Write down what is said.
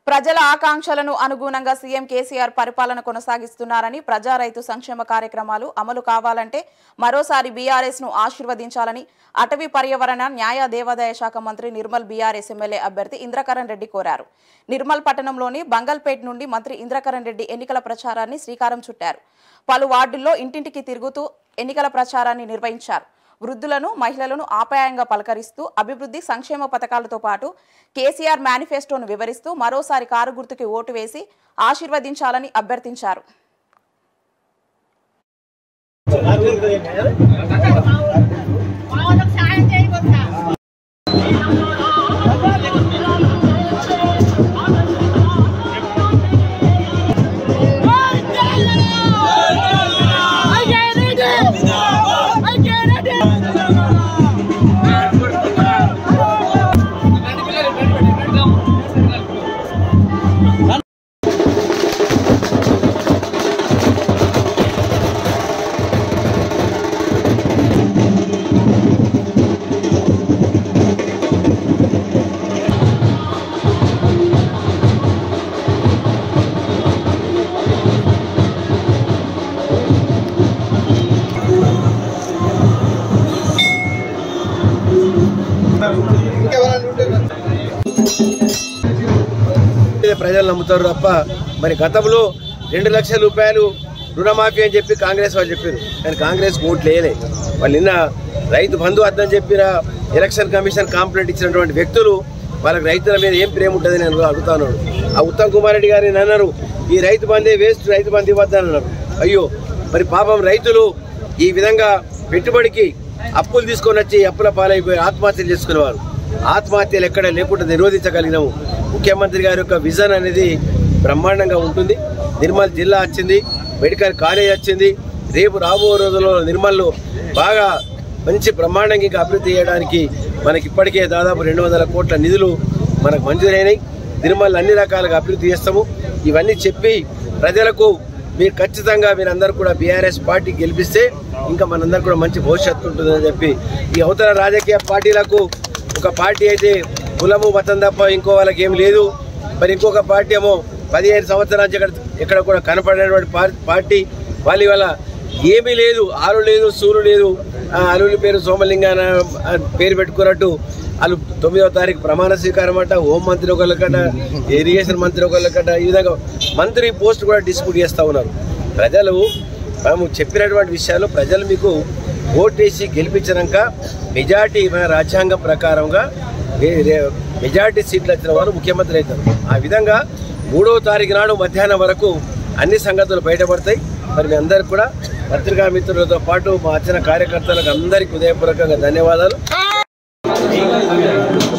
ప్రజల ఆకాంక్షలను అనుగుణంగా సీఎం కేసీఆర్ పరిపాలన కొనసాగిస్తున్నారని ప్రజా రైతు సంక్షేమ కార్యక్రమాలు అమలు కావాలంటే మరోసారి బీఆర్ఎస్ ను ఆశీర్వదించాలని అటవీ పర్యావరణ న్యాయ దేవాదాయ శాఖ మంత్రి నిర్మల్ బీఆర్ఎస్ ఎమ్మెల్యే అభ్యర్థి ఇంద్రకరణ్ రెడ్డి కోరారు నిర్మల్ పట్టణంలోని బంగల్పేట్ నుండి మంత్రి ఇంద్రకరణ్ రెడ్డి ఎన్నికల ప్రచారాన్ని శ్రీకారం చుట్టారు పలు వార్డుల్లో ఇంటింటికి తిరుగుతూ ఎన్నికల ప్రచారాన్ని నిర్వహించారు వృద్ధులను మహిళలను ఆప్యాయంగా పలకరిస్తూ అభివృద్ధి సంక్షేమ పథకాలతో పాటు కేసీఆర్ మేనిఫెస్టోను వివరిస్తూ మరోసారి కారు గుర్తుకి ఓటు వేసి ఆశీర్వదించాలని అభ్యర్థించారు వాళ్ళకి సాయం చేయకుండా ఇదే ప్రజలు నమ్ముతారు తప్ప మరి గతంలో రెండు లక్షల రూపాయలు రుణమాఫీ అని చెప్పి కాంగ్రెస్ వాళ్ళు చెప్పారు కానీ కాంగ్రెస్ ఓట్లు వేయలే వాళ్ళు నిన్న రైతు బంధు వద్దని చెప్పిన ఎలక్షన్ కమిషన్ కాంప్లైంట్ ఇచ్చినటువంటి వ్యక్తులు వాళ్ళకి రైతుల మీద ఏం ప్రేమ ఉంటుంది నేను అడుగుతాను ఆ ఉత్తమ్ కుమార్ రెడ్డి గారిని అన్నారు ఈ రైతు బందే వేస్ట్ రైతు బంధు ఇవ్వద్దని అన్నారు అయ్యో మరి పాపం రైతులు ఈ విధంగా పెట్టుబడికి అప్పులు తీసుకొని వచ్చి అప్పుల పాలైపోయి ఆత్మహత్యలు చేసుకునేవారు ఆత్మహత్యలు ఎక్కడ లేకుండా నిరోధించగలిగినాము ముఖ్యమంత్రి గారి యొక్క విజన్ అనేది బ్రహ్మాండంగా ఉంటుంది నిర్మల్ జిల్లా వచ్చింది మెడికల్ కాలేజ్ వచ్చింది రేపు రాబో రోజుల్లో నిర్మల్లో బాగా మంచి బ్రహ్మాండంగా ఇంకా అభివృద్ధి చేయడానికి మనకి ఇప్పటికే దాదాపు రెండు వందల కోట్ల నిధులు మనకు మంజూరైనాయి నిర్మల్ అన్ని రకాలుగా అభివృద్ధి చేస్తాము ఇవన్నీ చెప్పి ప్రజలకు మీరు ఖచ్చితంగా మీరందరూ కూడా బీఆర్ఎస్ పార్టీ గెలిపిస్తే ఇంకా మనందరూ కూడా మంచి భవిష్యత్తు ఉంటుందని చెప్పి ఈ అవతల రాజకీయ పార్టీలకు ఒక పార్టీ అయితే కులము మతం తప్ప ఇంకో వాళ్ళకి ఏం లేదు మరి ఇంకొక పార్టీ ఏమో పదిహేను సంవత్సరాల నుంచి ఎక్కడ ఎక్కడ కూడా కనపడినటువంటి పార్- పార్టీ వాళ్ళ ఇవాళ ఏమీ లేదు ఆలు లేదు సూరు లేదు ఆ అల్లుని పేరు సోమలింగాన ఆ పేరు పెట్టుకున్నట్టు వాళ్ళు తొమ్మిదవ తారీఖు ప్రమాణ స్వీకారం అంట హోం మంత్రి ఒకళ్ళకట ఇరిగేషన్ మంత్రి ఒకళ్ళకట ఈ విధంగా మంత్రి పోస్ట్ కూడా డిస్ప్యూట్ చేస్తూ ఉన్నారు ప్రజలు మేము చెప్పినటువంటి విషయాలు ప్రజలు మీకు ఓటేసి గెలిపించినాక మెజార్టీ మన రాజ్యాంగం ప్రకారంగా రే- రే- మెజార్టీ సీట్లు వచ్చిన వారు ముఖ్యమంత్రి అవుతారు ఆ విధంగా మూడవ తారీఖు నాడు మధ్యాహ్నం వరకు అన్ని సంగతులు బయటపడతాయి మరి మీ అందరికి కూడా పత్రికా మిత్రులతో పాటు మా వచ్చిన కార్యకర్తలకు అందరికీ హృదయపూర్వకంగా ధన్యవాదాలు